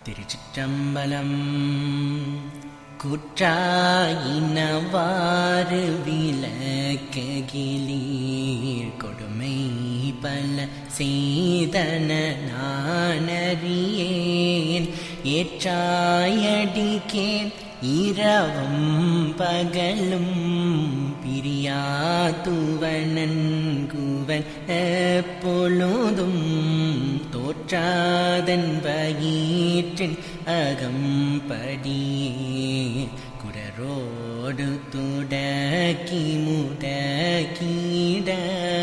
திருச்சிற்றம்பலம் குற்றாயினவாறு விளக்ககிலீர் கொடுமை பல செய்தன நானறியேன் ஏற்றாயடிக்கேன் இரவும் பகலும் பிரியாதுவனன்குவன் எப்பொழுதும் தோற்றாதன் வயிற்றின் அகம்படியே குடரோடு துடக்கி முடக்கிட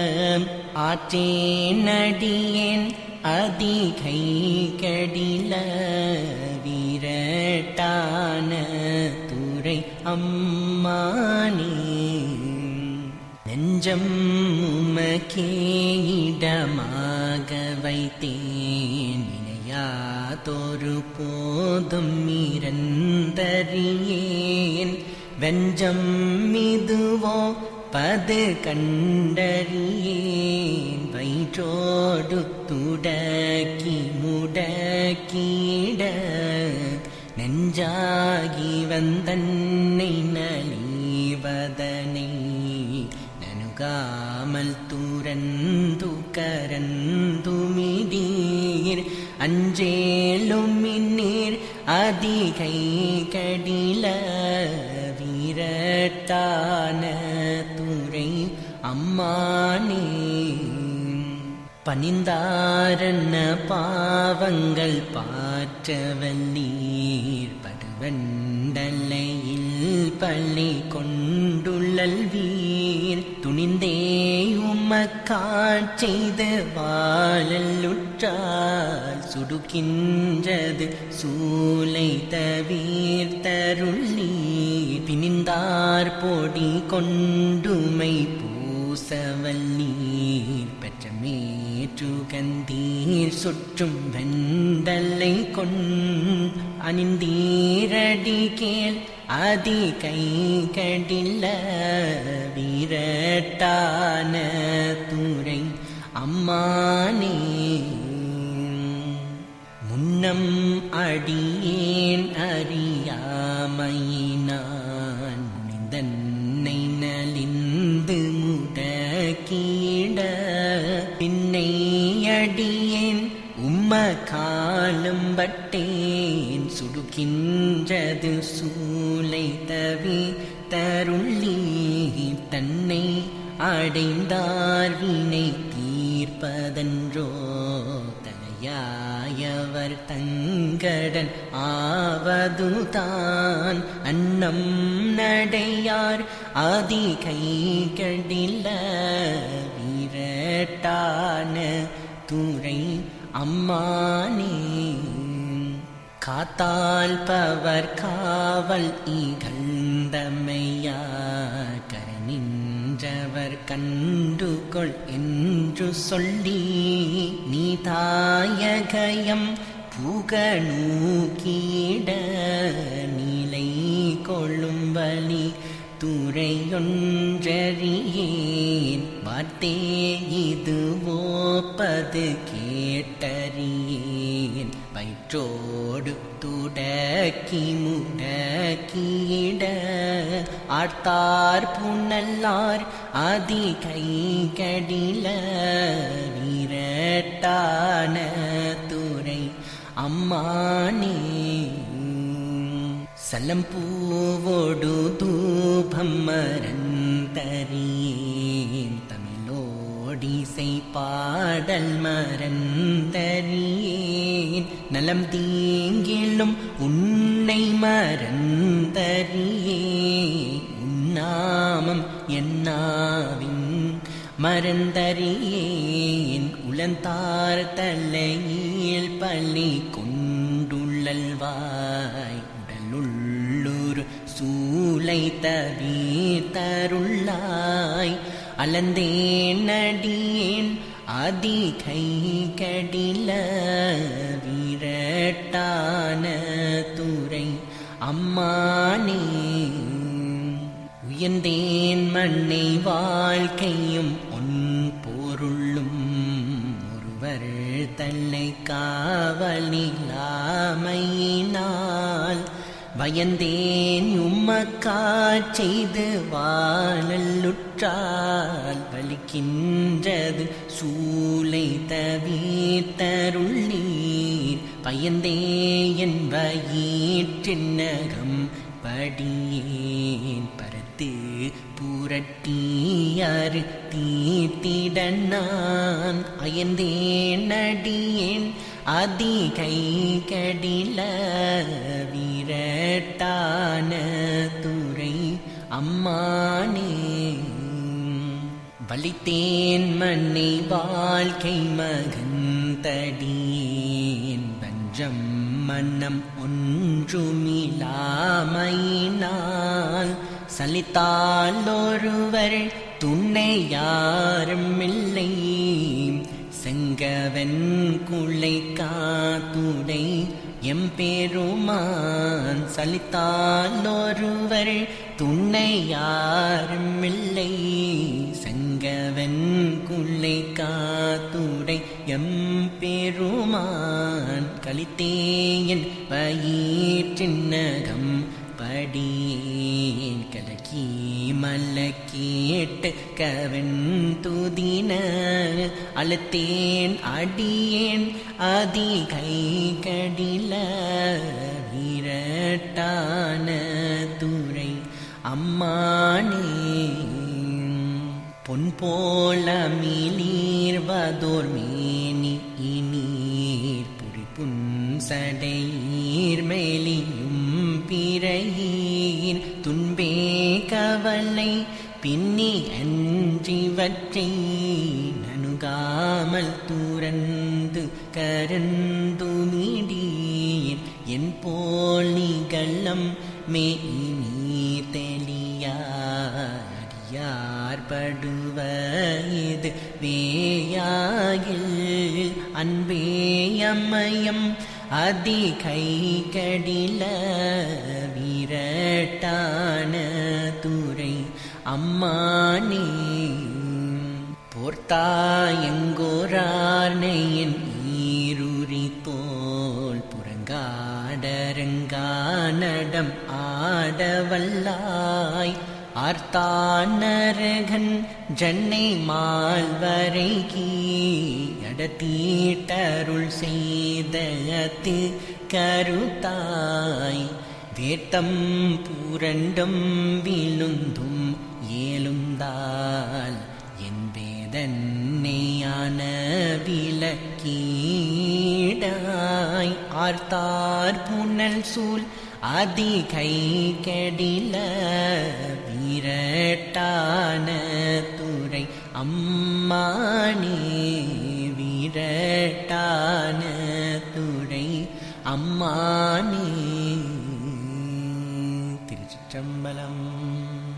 ஆற்றேனடியேன் அதிகை கடில வீரட்டான துறை அம்மானே நெஞ்சம் உமக்கே இடமாக வைத்தேன் நினையாதொரு போதும் இறந்தறியேன் வெஞ்சம் மிதுவோ பது கண்டறியேன் வயிற்றோடு துடக்கி முடக்கிட நெஞ்சாகி வந்தன்னை நலிவதனை நனுகாமல் துரந்து கரந்துமிடீர் அஞ்சேலும் மின்னீர் அதிகை கடில வீரட்டான துறை அம்மானே பனிந்தாரன்ன பாவங்கள் பாற்றவல்லீர் படுவண்டலையில் பள்ளி கொண்டுள்ளல் வீர் துணிந்தே உமக்காட் செய்து வாழலுற்றால் சுடுகின்றது சூலை தவிர்த்தருள்ளீர் பிணிந்தார் பொடி கொண்டுமை பூசவல்லீர் பெற்ற மேற்றுகந்தீர் சுற்றும் வெண்டலை கொண் அணிந்தீரடி கேள் அதி கை கடில்ல வீரட்டான துறை அம்மானே முன்னம் அடியேன் அறியாமையினான் முனிந்தன்னை நலிந்து முடக்கிட பின்னை அடியேன் உம்ம காலம் பட்டேன் சுடுகின்றது சூலை தவி தருள்ளி தன்னை அடைந்தார் வினை தீர்ப்பதன்றோ தலையாயவர் தங்கடன் ஆவதுதான் அன்னம் நடையார் அதிகை கடில வீரட்டான துறை அம்மானே காத்தால் பவர் காவல் இகழ்ந்தமையா கரனின்றவர் கண்டுகொள் என்று சொல்லி நீ தாயகயம் புகநூக்கிட நிலை கொள்ளும்பலி துறையொன்றறியேன் வார்த்தே இது ஓப்பது கேட்டறியேன் வயிற்றோடு துடக்கி முடக்கிட ஆர்த்தார் புனல்லார் அதிகை கடில வீரட்டான துறை அம்மானே சலம் பூவோடு தூபம் மறந்தறியேன் தமிழோடிசை பாடல் மறந்தறியேன் நலம் தீங்கிலும் உன்னை மறந்தறியேன் உன்னாமம் என்னாவின் மறந்தறியேன் உளந்தார் தலையில் பள்ளி கொண்டுள்ளல்வாய் உடலுள்ளூர் சூலை தவித்தருள்ளாய் அலந்தேன் அடியேன் அதிகை கடில வீரட்டான துறை அம்மானே உயர்ந்தேன் மண்ணை வாழ்க்கையும் ஒன் பொருளும் ஒருவர் தன்னை காவலிலாமையே பயந்தேன் உம்மக்கா செய்து வாழல்லுற்றால் வலிக்கின்றது சூலை தவித்தருள் நீர் பயந்தே என் வயிற்றின்னகம் படியேன் பரத்து புரட்டியாறு தீத்திட நான் அயந்தேன் அடியேன் அதிகை கடில விரட்டான துறை அம்மானே வலித்தேன் மண்ணை வாழ்க்கை மகந்தடியேன் வஞ்சம் மன்னம் ஒன்றுமில்லாமையினால் சலித்தால் ஒருவர் துணை யாரும் இல்லை செங்கவன் குளை காத்துடை எம்பெருமான் சலித்தால் ஒருவர் துணை யாரும் இல்லை செங்கவன் குள்ளை காத்துடை எம்பெருமான் கலித்தேயன் வயிற்றின்னகம் படியேன் கலக்கி மல்ல கேட்டு கவன் துதின அழுத்தேன் அடியேன் அதிகை கடில விரட்டான துறை அம்மானே பொன் போல மிளீர்வதோர் மேனி இனீர் புரி புன்சடையீர் மேலியும் பிறையீர் துன்பே கவலை பின்னி அன்றிவற்றை நணுகாமல் துறந்து கரந்துமிடீர் என் போல் நிகழம் மெய்மீ தெளியார் படுவ இது வேயாகில் அன்பேயமயம் அதிகை கடில விரட்டான துறை அம்மானே போர்த்தாயங்கோரார்னையின் ஈருரி தோல் புறங்காடரங்கானடம் ஆடவல்லாய் ஆர்த்தானரகன் ஜன்னை மால்வரை கீடத்தீட்டருள் செய்தத்து கருத்தாய் வேட்டம் பூரண்டும் விழுந்தும் ஏலுந்தால் என் வேதன்னையான விளக்கீடாய் ஆர்த்தார் புனல் சூழ் அதிகை கெடில வீரட்டான துறை அம்மானே வீரட்டான துறை அம்மானே திருச்சிற்றம்பலம்